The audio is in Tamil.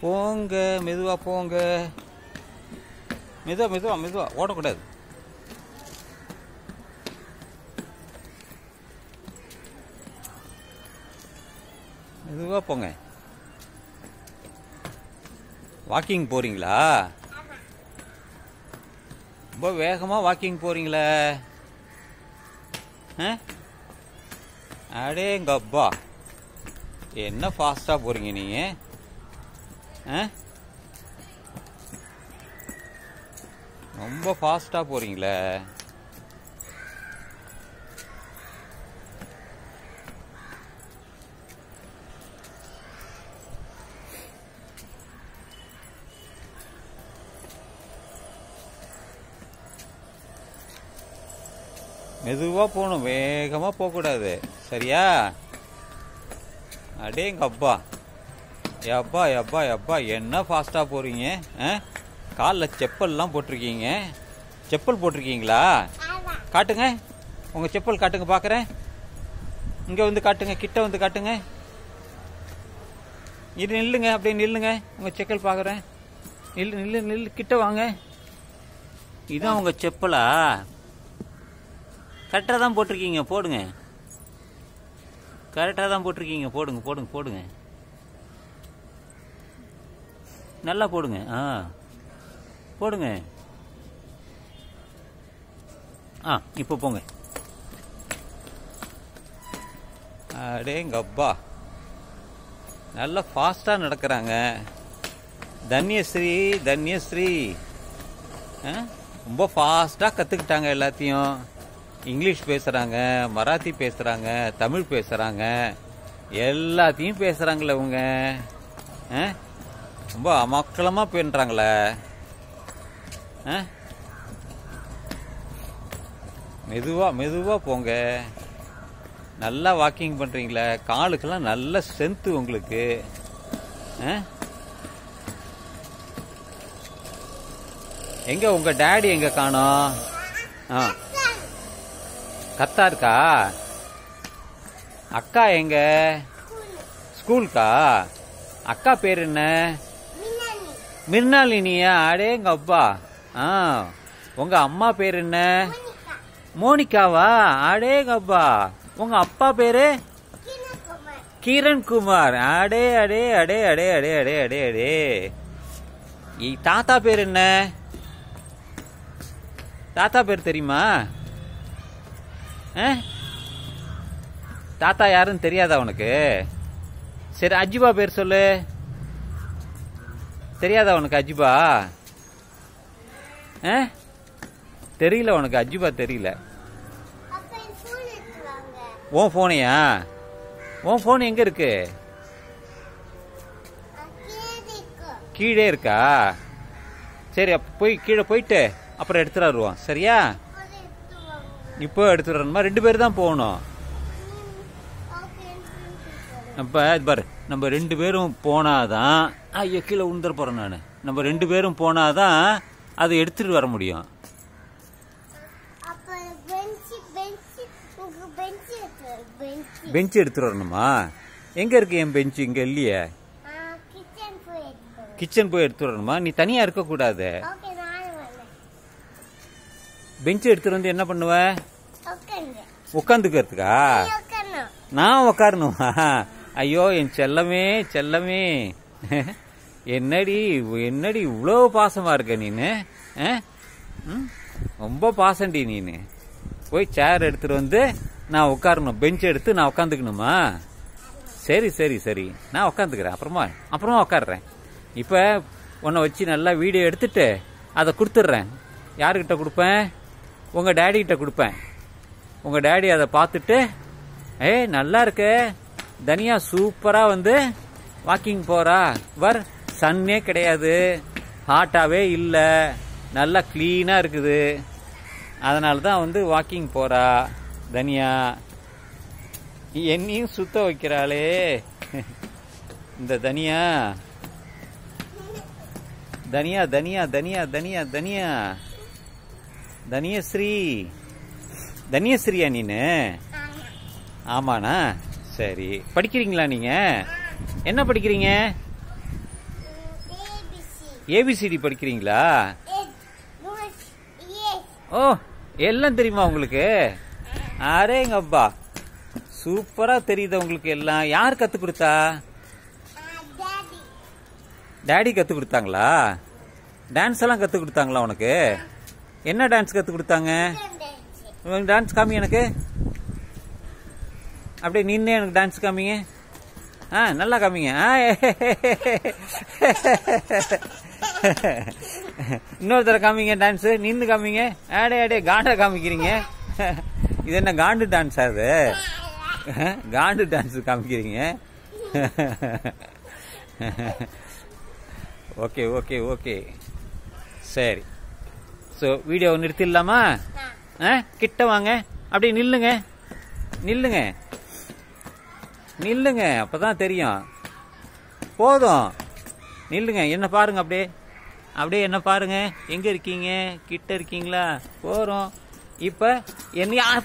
போங்க மெதுவா போங்க மெதுவா மெதுவா மெதுவா ஓடக்கூடாது மெதுவா போங்க வாக்கிங் போறீங்களா ரொம்ப வேகமா வாக்கிங் போறீங்களே ஆ? அடேங்கப்பா என்ன ஃபாஸ்டா போறீங்க நீங்க ஆ? ரொம்ப ஃபாஸ்டா போறீங்களே மெதுவா போகணும் வேகமா போகக்கூடாது சரியா அடேங்க அப்பா எப்பா எப்பா எப்பா என்ன ஃபாஸ்டா போறீங்க காலில் செப்பல்லாம் போட்டிருக்கீங்க செப்பல் போட்டிருக்கீங்களா காட்டுங்க உங்க செப்பல் காட்டுங்க பார்க்கறேன் இங்க வந்து காட்டுங்க கிட்ட வந்து காட்டுங்க இது நில்லுங்க அப்படியே நில்லுங்க உங்க செக்கல் பார்க்கறேன் நில்லு நில்லு நில்லு கிட்ட வாங்க இதான் உங்க செப்பலா கரெக்டாக தான் போட்டிருக்கீங்க போடுங்க கரெக்டாக தான் போட்டிருக்கீங்க போடுங்க போடுங்க போடுங்க நல்லா போடுங்க ஆ போடுங்க ஆ இப்போ போங்க அடேங்கப்பா நல்லா ஃபாஸ்ட்டாக நடக்கிறாங்க தன்யஸ்ரீ தன்யஸ்ரீ ஆ? ரொம்ப ஃபாஸ்ட்டாக கற்றுக்கிட்டாங்க எல்லாத்தையும் இங்கிலீஷ் பேசுகிறாங்க மராத்தி பேசுகிறாங்க தமிழ் பேசுகிறாங்க எல்லாத்தையும் பேசுகிறாங்களே இவங்க ஆ? ரொம்ப அமக்கலமாக பண்ணுறாங்களே ஆ? மெதுவா மெதுவா போங்க நல்லா வாக்கிங் பண்றீங்களே காலுக்கெல்லாம் நல்ல ஸ்ட்ரென்த் உங்களுக்கு ஆ? எங்க உங்க டாடி எங்க காணோம் ஆ கத்தா இருக்கா அக்கா எங்க ஸ்கூலுக்கா அக்கா பேர் என்ன மிர்னாலினியா அடேங்க அப்பா ஆ உங்க அம்மா பேர் என்ன மோனிகாவா அடேங்க அப்பா உங்க அப்பா பேரு கிரண் குமார் அடே அடே அடே அடே அடே அடே அடே அடே இ- தாத்தா பேர் என்ன தாத்தா பேர் தெரியுமா ஆ? தாத்தா யாருன்னு தெரியாதா உனக்கு சரி அஜிபா பேர் சொல்லு தெரியாதா உனக்கு அஜிபா ஆ? தெரியல உனக்கு அஜிபா தெரியல உன் போனையா உன் போன் எங்க இருக்கு கீழே இருக்கா சரி அப்ப போய் கீழே போயிட்டு அப்புறம் எடுத்துட்டு வருவோம் சரியா இப்போ எடுத்துட்டு வரணுமா ரெண்டு பேர் தான் போகணும் அப்ப இது பாரு நம்ம ரெண்டு பேரும் போனாதான் ஐயோ கீழே உந்துற போறேன் நான் நம்ம ரெண்டு பேரும் போனாதான் அதை எடுத்துட்டு வர முடியும் பெஞ்ச் எடுத்துட்டு வரணுமா எங்க இருக்கு என் பெஞ்ச் இங்க இல்லையே கிச்சன் போய் எடுத்துட்டு வரணுமா நீ தனியா இருக்க கூடாது பெஞ்ச் எடுத்துட்டு வந்து என்ன பண்ணுவ உட்காந்துக்கிறதுக்கா நான் உட்காரணுமா ஐயோ என் செல்லமே செல்லமே என்னடி என்னடி இவ்வளோ பாசமா இருக்க நீனு ஆ? ம்? ரொம்ப பாசண்டி நீனு போய் சேர் எடுத்துட்டு வந்து நான் உட்காரணும் பெஞ்ச் எடுத்து நான் உட்காந்துக்கணுமா சரி சரி சரி நான் உட்காந்துக்கிறேன் அப்புறமா அப்புறமா உட்காடுறேன் இப்போ உன்னை வச்சு நல்லா வீடியோ எடுத்துட்டு அதை கொடுத்துட்றேன் யாருக்கிட்ட கொடுப்பேன் உங்கள் டேடி கிட்ட கொடுப்பேன் உங்கள் டேடி அதை பார்த்துட்டு ஏய் நல்லா இருக்கே தனியா சூப்பராக வந்து வாக்கிங் போறா வர் சன்னே கிடையாது ஹாட்டாவே இல்லை நல்லா க்ளீனாக இருக்குது அதனால தான் வந்து வாக்கிங் போறா தனியா என்னையும் சுத்த வைக்கிறாளே இந்த தனியா தனியா தனியா தனியா தனியா தனியா தனியஸ்ரீ தனியஸ்ரீயா நீனு ஆமாண்ணா சரி படிக்கிறீங்களா நீங்க என்ன படிக்கிறீங்க ஏபிசிடி படிக்கிறீங்களா ஓ எல்லாம் தெரியுமா உங்களுக்கு அரேங்கப்பா சூப்பரா தெரியுது உங்களுக்கு எல்லாம் யார் கத்து கொடுத்தா டாடி கத்து கொடுத்தாங்களா டான்ஸ் எல்லாம் கத்து கொடுத்தாங்களா உனக்கு என்ன டான்ஸ் கத்து கொடுத்தாங்க டான்ஸ் காமி எனக்கு அப்படியே நின்று எனக்கு டான்ஸ் காமிங்க ஆ நல்லா காமிங்க ஆ இன்னொரு தடவை காமிங்க டான்ஸ் நின்று காமிங்க ஆடே ஆடே காண்டா காமிக்கிறீங்க இது என்ன காண்டு டான்ஸ் அது காண்டு டான்ஸ் காமிக்கிறீங்க ஓகே ஓகே ஓகே சரி ஸோ வீடியோ நிறுத்திடலாமா ஆ கிட்ட வாங்க அப்படியே நில்லுங்க நில்லுங்க நில்லுங்க அப்பதான் தெரியும் போதும் நில்லுங்க என்ன பாருங்க அப்படியே அப்படியே என்ன பாருங்க எங்க இருக்கீங்க கிட்ட இருக்கீங்களா போறோம் இப்ப என்ன